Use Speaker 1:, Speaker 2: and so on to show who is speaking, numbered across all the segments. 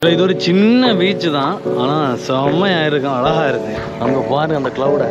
Speaker 1: இது ஒரு சின்ன பீச் தான் ஆனால் செம்மையா இருக்கும் அழகா இருக்கு அங்கே பாருங்க அந்த க்ளவுடை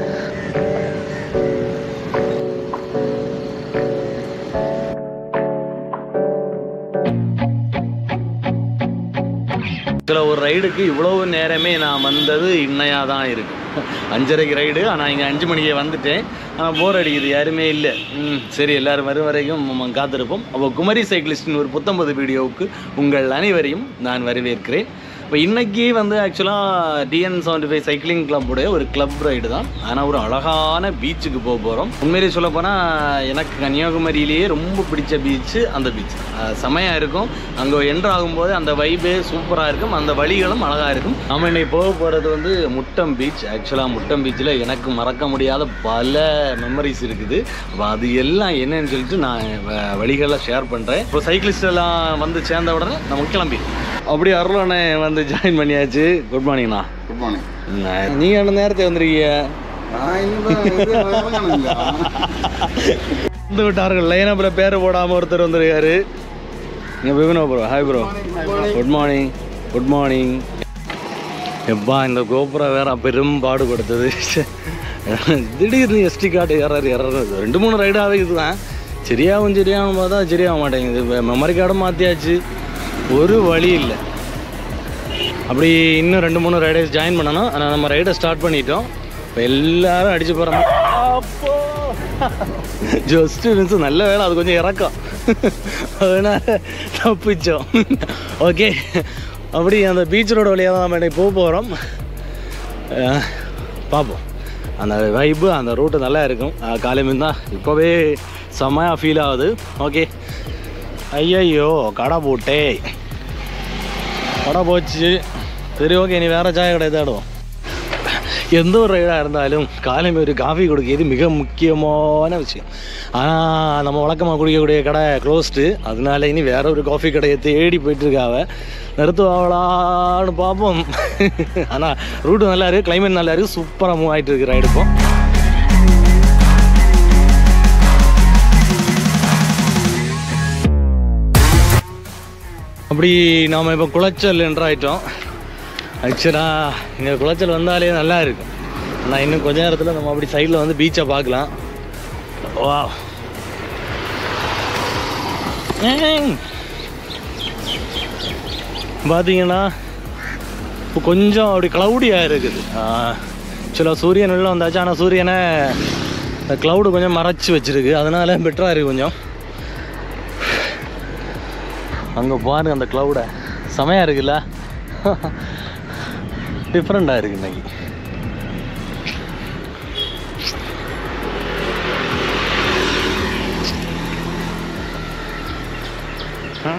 Speaker 1: இதில் ஒரு ரைடுக்கு இவ்வளவு நேரமே நான் வந்தது இன்னையாக தான் இருக்கு அஞ்சரைக்கு ரைடு ஆனால் இங்கே அஞ்சு மணிக்கே வந்துட்டேன் ஆனால் போர் அடிக்குது யாருமே இல்லை ம் சரி எல்லாரும் வரும் வரைக்கும் நம்ம காத்திருப்போம் அப்போ குமரி சைக்கிளிஸ்டின் ஒரு புத்தம்பது வீடியோவுக்கு உங்கள் அனைவரையும் நான் வரவேற்கிறேன் இப்போ இன்னைக்கு வந்து ஆக்சுவலாக டிஎன் செவன்டி ஃபைவ் சைக்கிளிங் கிளப்புடைய ஒரு கிளப் ரைடு தான் ஆனால் ஒரு அழகான பீச்சுக்கு போக போகிறோம் உண்மையிலேயே சொல்ல போனால் எனக்கு கன்னியாகுமரியிலேயே ரொம்ப பிடிச்ச பீச்சு அந்த பீச் செமையாக இருக்கும் அங்கே என்ட்ரு ஆகும்போது அந்த வைபே சூப்பராக இருக்கும் அந்த வழிகளும் அழகாக இருக்கும் நம்ம இன்னைக்கு போக போகிறது வந்து முட்டம் பீச் ஆக்சுவலாக முட்டம் பீச்சில் எனக்கு மறக்க முடியாத பல மெமரிஸ் இருக்குது அப்போ அது எல்லாம் என்னன்னு சொல்லிட்டு நான் வ- வழிகளை ஷேர் பண்ணுறேன் இப்போ சைக்கிளிஸ்ட் எல்லாம் வந்து சேர்ந்த உடனே நம்ம கிளம்பி அப்படியே அருளண்ணே வந்து ஜாயின் பண்ணியாச்சு குட் மார்னிங்ண்ணா
Speaker 2: குட் மார்னிங்
Speaker 1: நீங்கள் என்ன நேரத்தை வந்திருக்கீங்க
Speaker 2: நான் இன்னும்
Speaker 1: வந்து விட்டார்கள் லைனப்பில் பேர் போடாமல் ஒருத்தர் வந்திருக்காரு இங்கே பிபினோ bro hi bro good morning good morning எப்பா இந்த கோபுரம் வேற பெரும் பாடுபடுத்துது திடீர்னு எஸ்டி கார்டு ஏறாரு ஏறாரு ரெண்டு மூணு ரைடாகவே இதுதான் சரியாகும் சரியாகும் பார்த்தா சரியாக மாட்டேங்குது மெமரி கார்டும் மாற்றியாச்சு ஒரு வழி இல்லை அப்படி இன்னும் ரெண்டு மூணு ரைடர்ஸ் ஜாயின் பண்ணணும் ஆனால் நம்ம ரைடை ஸ்டார்ட் பண்ணிட்டோம் இப்போ எல்லாரும் அடிச்சு போகிறோம் அப்போ ஜஸ்ட் மிஸ் நல்ல வேலை அது கொஞ்சம் இறக்கம் அதனால தப்பிச்சோம் ஓகே அப்படி அந்த பீச் ரோடு வழியாக தான் நம்ம இன்னைக்கு போக போகிறோம் பார்ப்போம் அந்த வைப்பு அந்த ரூட்டு நல்லா இருக்கும் அஹ் காலை மீன் தான் இப்போவே செம்மையாக ஃபீல் ஆகுது ஓகே ஐயையோ கடை போட்டே கடை போச்சு சரி ஓகே நீ வேறு சாய கடை தேடுவோம் எந்த ஒரு ரைடாக இருந்தாலும் காலையில் ஒரு காஃபி கொடுக்கிறது மிக முக்கியமான விஷயம் ஆனால் நம்ம வழக்கமாக குடிக்கக்கூடிய கடை க்ளோஸ்டு அதனால இனி வேற ஒரு காஃபி கடையை தேடி போயிட்டு இருக்காவ நிறுத்துவாங்களான்னு பார்ப்போம் ஆனால் ரூட்டு நல்லா இருக்கு கிளைமேட் நல்லா இருக்கு சூப்பராக மூவ் ஆகிட்டு இருக்கு ரைடு இப்போ அப்படி நாம் இப்போ குளச்சல் என்றாயிட்டோம் ஆக்சுவலாக இங்கே குளச்சல் வந்தாலே நல்லா இருக்கும் ஆனால் இன்னும் கொஞ்ச நேரத்தில் நம்ம அப்படி சைடில் வந்து பீச்சை பார்க்கலாம் வா பார்த்தீங்கன்னா இப்போ கொஞ்சம் அப்படி க்ளவுடியாக இருக்குது ஆக்சுவலாக சூரியன் உள்ள வந்தாச்சு ஆனால் சூரியனை க்ளவுடு கொஞ்சம் மறைச்சி வச்சிருக்கு அதனால பெட்டராக இருக்குது கொஞ்சம் அங்கே பாருங்க அந்த க்ளவுடை செமையாக இருக்குல்ல டிஃப்ரெண்ட்டாக இருக்கு இன்னைக்கு ஆ.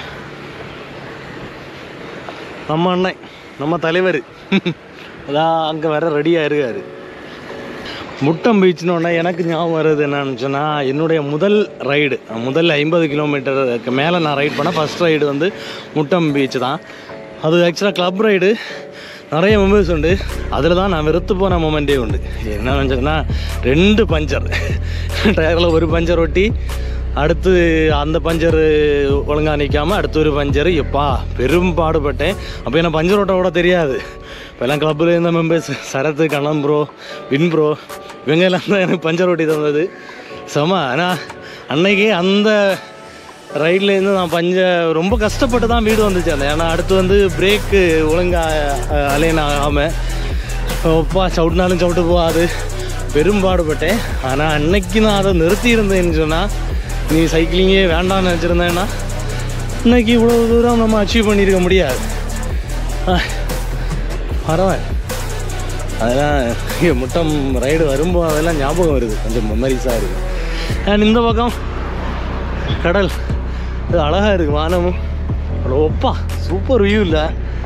Speaker 1: நம்ம அண்ணன் நம்ம தலைவர் அதான் அங்கே வேற ரெடியாக இருக்காரு முட்டம் பீச்னு ஒன்று எனக்கு ஞாபகம் வருது என்னன்னு சொன்னால் என்னுடைய முதல் ரைடு முதல் ஐம்பது கிலோமீட்டருக்கு மேலே நான் ரைட் பண்ண ஃபஸ்ட் ரைடு வந்து முட்டம் பீச் தான் அது ஆக்சுவலாக கிளப் ரைடு நிறைய மெம்பர்ஸ் உண்டு அதில் தான் நான் வெறுத்து போன மூமெண்ட்டே உண்டு என்ன நினச்சதுன்னா ரெண்டு பஞ்சர் டயரில் ஒரு பஞ்சர் ஒட்டி அடுத்து அந்த பஞ்சர் ஒழுங்காக நிற்காம அடுத்து ஒரு பஞ்சர் எப்பா பெரும் பாடுபட்டேன் அப்போ எனக்கு பஞ்சர் ஓட்ட கூட தெரியாது இப்போல்லாம் கிளப்பில் இருந்த மெம்பர்ஸ் சரத்து கண்ணன் ப்ரோ வின் ப்ரோ இவங்க எல்லாம் தான் எனக்கு பஞ்சர் ஓட்டி தந்தது செம ஆனால் அன்னைக்கு அந்த ரைட்லேருந்து நான் பஞ்ச ரொம்ப கஷ்டப்பட்டு தான் வீடு வந்துச்சு அந்த ஏன்னா அடுத்து வந்து பிரேக்கு ஒழுங்காக அலைன் ஆகாமல் ஒப்பா சவுட்னாலும் சவுட்டு போகாது பெரும்பாடுபட்டேன் ஆனால் அன்னைக்கு நான் அதை நிறுத்தி இருந்தேன்னு சொன்னால் நீ சைக்கிளிங்கே வேண்டாம்னு நினச்சிருந்தேன்னா இன்னைக்கு இவ்வளோ தூரம் நம்ம அச்சீவ் பண்ணியிருக்க முடியாது ஆ, பரவாயில்ல அதெல்லாம் இங்கே முட்டம் ரைடு வரும்போது அதெல்லாம் ஞாபகம் வருது கொஞ்சம் மெமரிஸாக இருக்குது அண்ட் இந்த பக்கம் கடல் இது அழகாக இருக்குது வானமும் அவ்வளோ ஒப்பா சூப்பர் வியூ இல்லை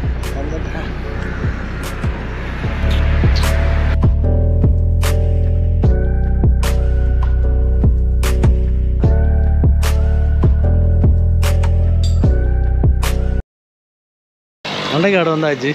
Speaker 1: மண்டைக்காடு வந்தாச்சு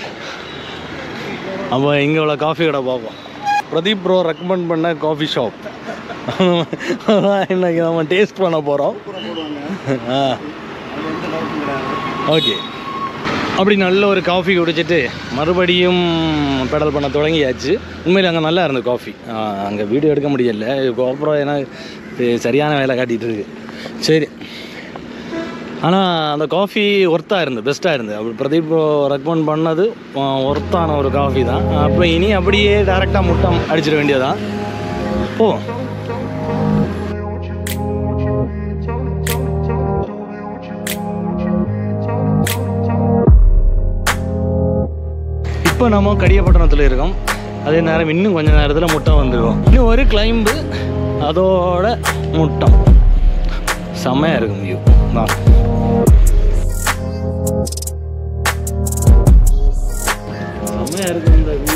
Speaker 1: அப்போ இங்கே உள்ள காஃபி கடை பார்ப்போம் பிரதீப் ப்ரோ ரெக்கமெண்ட் பண்ண காஃபி ஷாப் இன்னைக்கு நம்ம டேஸ்ட் பண்ண போகிறோம் ஆ ஓகே அப்படி நல்ல ஒரு காஃபி குடிச்சிட்டு மறுபடியும் பெடல் பண்ண தொடங்கியாச்சு உண்மையில் அங்கே நல்லா இருந்தது காஃபி அங்கே வீடியோ எடுக்க முடியல அப்புறம் ஏன்னா இது சரியான வேலை காட்டிகிட்டு இருக்கு சரி ஆனால் அந்த காஃபி ஒர்த்தாக இருந்தது பெஸ்ட்டாக இருந்தது அப்படி பிரதீப் ரெக்கமெண்ட் பண்ணது ஒர்த்தான ஒரு காஃபி தான் அப்போ இனி அப்படியே டேரெக்டாக முட்டம் அடிச்சிட வேண்டியதான் ஓ இப்போ நம்ம கடியப்பட்டணத்தில் இருக்கோம் அதே நேரம் இன்னும் கொஞ்ச நேரத்தில் முட்டம் வந்துடும் இன்னும் ஒரு கிளைம்பு அதோட முட்டம் செம்மையாக இருக்கும் வியூ தான் செம்மையாக இருக்கும் இந்த வியூ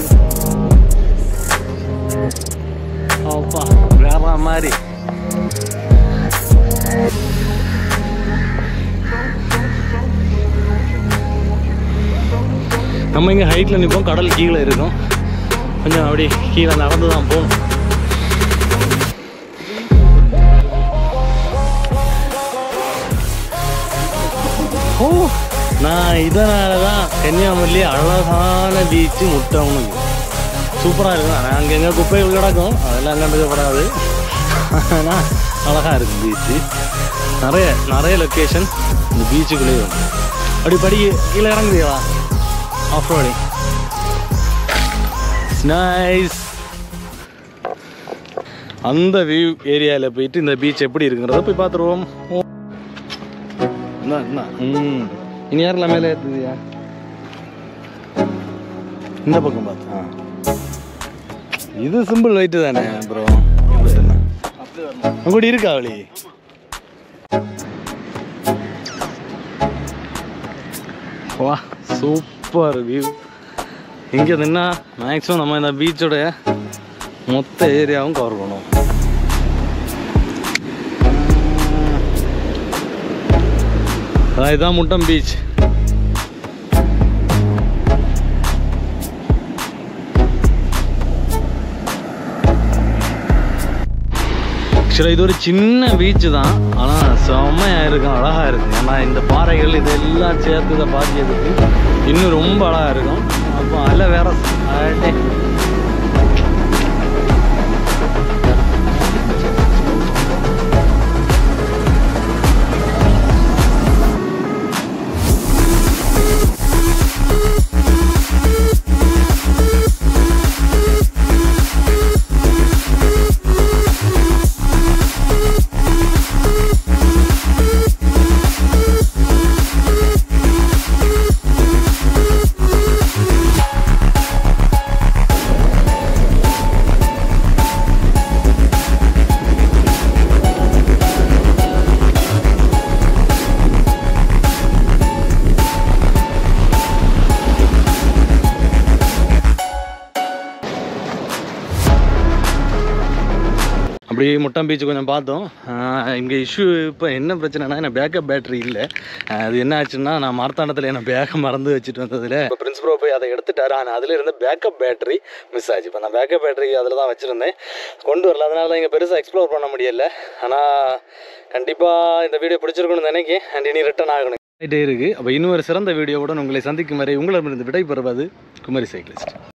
Speaker 1: அப்பா வேற மாதிரி நம்ம இங்கே ஹைட்டில் நிற்போம் கடல் கீழே இருக்கும் கொஞ்சம் அப்படி கீழே நடந்து தான் போகணும் ஓ நான் இதனால தான் கன்னியாகுமரி அழகான பீச்சு முட்டம்னு சூப்பராக இருக்கும் ஆனால் அங்கங்கே குப்பைகள் கிடக்கும் அதெல்லாம் கண்டுக்கப்படாது ஆனால் அழகாக இருக்கும் பீச்சு நிறைய நிறைய லொக்கேஷன் இந்த பீச்சுக்குள்ளேயே இருக்கும் அப்படி படி கீழே இறங்குறீங்களா ஆஃப் ரோடிங் நைஸ் அந்த வியூ ஏரியாவில் போயிட்டு இந்த பீச் எப்படி இருக்குங்கிறத போய் பார்த்துருவோம் என்ன என்ன ம் இனி யாரெல்லாம் மேலே ஏற்றுதியா இந்த பக்கம் பார்த்து ஆ இது சிம்பிள் வெயிட்டு தானே அப்புறம் உங்கூட இருக்கா அவளி வா சூப்பர் வியூ இங்கே நின்னா மேக்ஸிமம் நம்ம இந்த பீச்சோட மொத்த ஏரியாவும் கவர் பண்ணுவோம் அதான் இதுதான் முட்டம் பீச் ஆக்சுவலாக இது ஒரு சின்ன பீச்சு தான் ஆனால் செம்மையாக இருக்கும் அழகாக இருக்கும் ஏன்னா இந்த பாறைகள் இதெல்லாம் சேர்த்து இதை பார்த்ததுக்கு இன்னும் ரொம்ப அழகாக இருக்கும் அப்போ அதில் வேற அடே. அப்படி முட்டம் பீச் கொஞ்சம் பார்த்தோம் இங்கே இஷ்யூ இப்போ என்ன பிரச்சனைனா என்ன பேக்கப் பேட்டரி இல்லை அது என்ன ஆச்சுன்னா நான் மார்த்தாண்டத்தில் என்ன பேக்கை மறந்து வச்சுட்டு வந்ததில் இப்போ பிரின்ஸ் ப்ரோ போய் அதை எடுத்துட்டாரு ஆனால் அதில் இருந்த பேக்கப் பேட்டரி மிஸ் ஆச்சு இப்போ நான் பேக்கப் பேட்டரி அதில் தான் வச்சுருந்தேன் கொண்டு வரல அதனால தான் இங்கே பெருசாக எக்ஸ்ப்ளோர் பண்ண முடியல ஆனால் கண்டிப்பாக இந்த வீடியோ பிடிச்சிருக்கணும்னு நினைக்கிறேன் அண்ட் இனி ரிட்டன் ஆகணும் ஆகிட்டே இருக்குது அப்போ இன்னும் ஒரு சிறந்த வீடியோவுடன் உங்களை சந்திக்கும் வரை உங்களிடமிருந்து விடைபெறுவது குமரி சைக்கிளிஸ்ட்